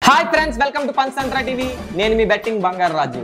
hi friends welcome to Panchatantra TV నేను మీ betting బంగారు రాజు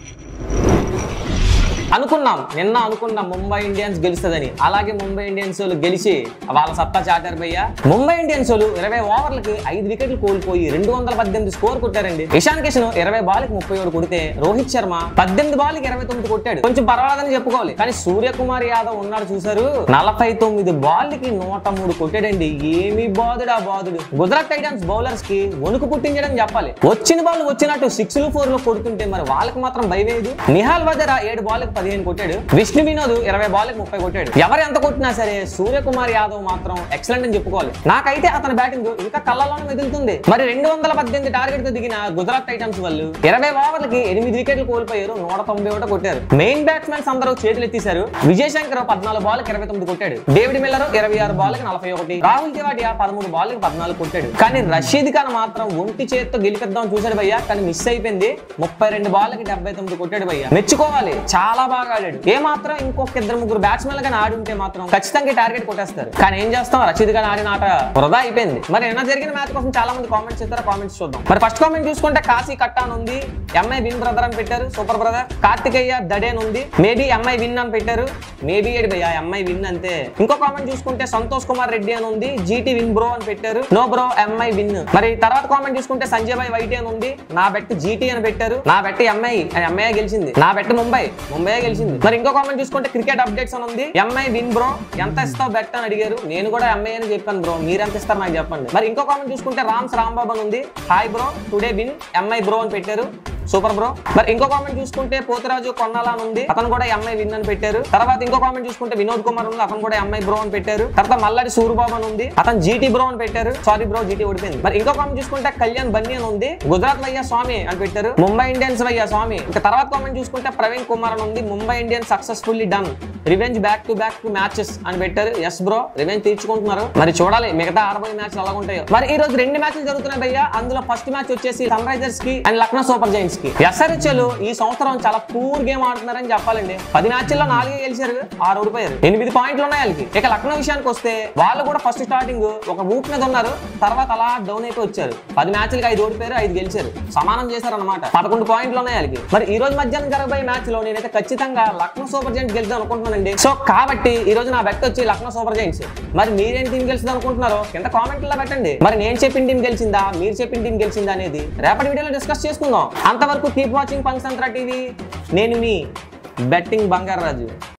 అనుకున్నాం నిన్న అనుకున్నాం ముంబై ఇండియన్స్ గెలుస్తుందని అలాగే ముంబై ఇండియన్స్ వాళ్ళు గెలిచి వాళ్ళ సత్తా చాటారు భయ్య ముంబై ఇండియన్స్ వాళ్ళు ఇరవై ఓవర్లకి ఐదు వికెట్లు కోల్పోయి రెండు వందల పద్దెనిమిది స్కోర్ కొట్టారండి ఇషాన్ కిషన్ ఇరవై బాల్కి ముప్పై ఏడు కొడితే రోహిత్ శర్మ పద్దెనిమిది బాల్కి ఇరవై తొమ్మిది కొట్టాడు కొంచెం పర్వాలేదని చెప్పుకోవాలి కానీ సూర్యకుమార్ యాదవ్ ఉన్నాడు చూసారు నలభై తొమ్మిది బాల్కి నూట మూడు కొట్టాడండి ఏమి బాదుడు ఆ బాదుడు గుజరాత్ టైటన్స్ బౌలర్స్ కి వణుకు పుట్టించడం చెప్పాలి వచ్చిన బాల్ వచ్చినట్టు సిక్స్ ఫోర్ లో కొడుతుంటే మరి వాళ్ళకి మాత్రం భయమేదు నిహాల్ వజరా ఏడు బాల్కి పదిహేను కొట్టాడు విష్ణు వినోద్ ఇరవై బాల్కి ముప్పై కొట్టాడు ఎవరు ఎంత కొట్టినా సరే సూర్యకుమార్ యాదవ్ మాత్రం ఎక్సలెంట్ అని చెప్పుకోవాలి నాకైతే అతని బ్యాటింగ్ ఇంకా కళ్ళలోనే మెదులుతుంది మరి రెండు వందల పద్దెనిమిది టార్గెట్ తో దిగిన గుజరాత్ టైటన్స్ వాళ్ళు ఇరవై ఓవర్లకి ఎనిమిది వికెట్లు కోల్పోయారు నూట తొంభై ఒకటి కొట్టారు మెయిన్ బ్యాట్స్మెన్స్ అందరూ చేతులు ఎత్తేశారు విజయ్ శంకర్ పద్నాలుగు బాల్కి ఇరవై తొమ్మిది కొట్టాడు డేవిడ్ మిల్లర్ ఇరవై ఆరు బాల్కి నలభై ఒకటి రాహుల్ తివాటియా పదమూడు బాల్కి పద్నాలుగు కొట్టాడు కానీ రషీద్ ఖాన్ మాత్రం ఒంటి చేత్తో గెలిపిద్దాం చూశాడు భయ్య కానీ మిస్ అయిపోయింది ముప్పై రెండు బాల్కి డెబ్బై తొమ్మిది కొట్టాడు భయ్య మెచ్చుకోవాలి చాలా బాగా ఆడాడు ఏ మాత్రం ఇంకొక ఇద్దరు ముగ్గురు బ్యాట్స్మెన్ కానీ ఆడి ఉంటే మాత్రం ఖచ్చితంగా టార్గెట్ కొట్టేస్తారు కానీ ఏం చేస్తాం రషీద్ ఖాన్ ఆడిన ఆట వృధా అయిపోయింది మరి నిన్న జరిగిన మ్యాచ్ కోసం చాలా మంది కామెంట్స్ చేస్తారు కామెంట్స్ చూద్దాం మరి ఫస్ట్ కామెంట్ చూసుకుంటే కాశీ కట్టా అని ఉంది ఎంఐ విన్ బ్రదర్ అని పెట్టారు సూపర్ బ్రదర్ కార్తికేయ దడే అని ఉంది మేబీ ఎంఐ విన్ అని పెట్టారు మేబీ ఏడు భయ్య ఎంఐ విన్ అంతే ఇంకో కామెంట్ చూసుకుంటే సంతోష్ కుమార్ రెడ్డి అని ఉంది జీటీ విన్ బ్రో అని పెట్టారు నో బ్రో ఎంఐ విన్ మరి తర్వాత కామెంట్ చూసుకుంటే సంజయ్ భాయ్ వైటీ అని ఉంది నా బెట్ జీటీ అని పెట్టారు నా బెట్ ఎంఐ ఎంఐ గెలిచింది నా బెట్ ముంబై ముంబై గెలిచింది మరి ఇంకో కామెంట్ చూసుకుంటే క్రికెట్ అప్డేట్స్ అని ఉంది ఎంఐ విన్ బ్రో ఎంత ఇస్తావు బెట్ అని అడిగారు నేను కూడా ఎంఐ అని చెప్పాను బ్రో మీరు ఎంత ఇస్తారు నాకు చెప్పండి మరి ఇంకో కామెంట్ చూసుకుంటే రామ్స్ రాంబాబు అని ఉంది hi bro today win MI bro అని పెట్టారు సూపర్ బ్రో మరి ఇంకో కామెంట్ చూసుకుంటే పోతురాజు కొన్నాలా అని ఉంది అతను కూడా ఎంఐ విన్ అని పెట్టారు తర్వాత ఇంకో కామెంట్ చూసుకుంటే వినోద్ కుమార్ ఉంది అతను కూడా ఎంఐ బ్రో అని పెట్టారు తర్వాత మల్లాడి సూర్యబాబు అని ఉంది అతను జీటీ బ్రో అని పెట్టారు సారీ బ్రో జీటీ ఓడిపోయింది మరి ఇంకో కామెంట్ చూసుకుంటే కళ్యాణ్ బన్నీ అని ఉంది గుజరాత్ వయ్యా స్వామి అని పెట్టారు ముంబై ఇండియన్స్ వయ్యా స్వామి ఇంకా తర్వాత కామెంట్ చూసుకుంటే ప్రవీణ్ కుమార్ అని ఉంది Mumbai Indians successfully done revenge back to back two matches అని పెట్టారు ఎస్ బ్రో రివెంజ్ తీర్చుకుంటున్నారు మరి చూడాలి మిగతా ఆరబోయే మ్యాచ్లు ఎలా ఉంటాయో మరి ఈ రోజు రెండు మ్యాచ్లు జరుగుతున్నాయి భయ్య అందులో ఫస్ట్ మ్యాచ్ వచ్చేసి సన్ రైజర్స్ కి అండ్ లక్నో సూపర్ జైంట్స్ కి ఎస్ఆర్హెచ్ఎల్ ఈ సంవత్సరం చాలా పూర్ గేమ్ ఆడుతున్నారని చెప్పాలండి పది మ్యాచ్ల్లో నాలుగే గెలిచారు ఆరు ఓడిపోయారు ఎనిమిది పాయింట్లు ఉన్నాయి వాళ్ళకి ఇక లక్నో విషయానికి వస్తే వాళ్ళు కూడా ఫస్ట్ స్టార్టింగ్ ఒక ఊపు మీద ఉన్నారు తర్వాత అలా డౌన్ అయిపోయి వచ్చారు పది మ్యాచ్లకి ఐదు ఓడిపోయారు ఐదు గెలిచారు సమానం చేశారు అనమాట పదకొండు పాయింట్లు ఉన్నాయి వాళ్ళకి మరి ఈ రోజు మధ్యాహ్నం జరగబోయే మ్యాచ్ లో నేనైతే ఖచ్చితంగా లక్నో సూపర్ జైంట్స్ గెలుద్దాం అనుకుంటున్నానండి సో కాబట్టి ఈ రోజు నా బెట్ వచ్చి లక్నో సూపర్ జైంట్స్ మరి మీరేం టీం గెలుస్తుంది అనుకుంటున్నారో కింద కామెంట్లో పెట్టండి మరి నేను చెప్పిన టీం గెలిచిందా మీరు చెప్పిన టీం గెలిచిందా అనేది రేపటి వీడియోలో డిస్కస్ చేసుకుందాం అంతవరకు కీప్ వాచింగ్ పంచతంత్ర టీవీ నేను మీ బెట్టింగ్ బంగారు రాజు